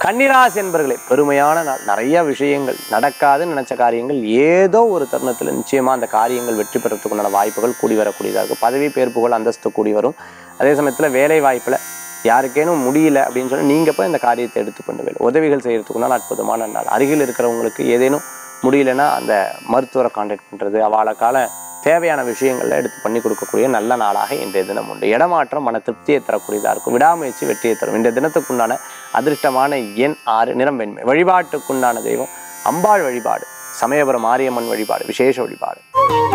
கன்னிராசி என்பர்களே பெருமையான நாள் நிறைய விஷயங்கள் நடக்காதுன்னு நினைச்ச காரியங்கள் ஏதோ ஒரு தருணத்தில் நிச்சயமா அந்த காரியங்கள் வெற்றி பெறத்துக்குண்டான வாய்ப்புகள் கூடி வரக்கூடியதாக இருக்கும் பதவி பேர் புகழ் அந்தஸ்து கூடி வரும் அதே சமயத்துல வேலை வாய்ப்புல யாருக்கேனும் முடியல அப்படின்னு சொல்லி நீங்க போய் இந்த காரியத்தை எடுத்து பண்ணுவீங்க உதவிகள் செய்யறதுக்குனால அற்புதமான நாள் அருகில் இருக்கிறவங்களுக்கு ஏதேனும் முடியலன்னா அந்த மருத்துவரை கான்டாக்ட் பண்றது அவளுக்கால தேவையான விஷயங்களை எடுத்து பண்ணி கொடுக்கக்கூடிய நல்ல நாளாக இன்றைய தினம் உண்டு இடமாற்றம் மன திருப்தியை தரக்கூடியதாக இருக்கும் விடாமுயற்சி வெற்றியை தரும் இன்றைய தினத்துக்குண்டான அதிர்ஷ்டமான எண் ஆறு நிறம் வெண்மை வழிபாட்டுக்குண்டான தெய்வம் அம்பாள் வழிபாடு சமயபுரம் மாரியம்மன் வழிபாடு விசேஷ வழிபாடு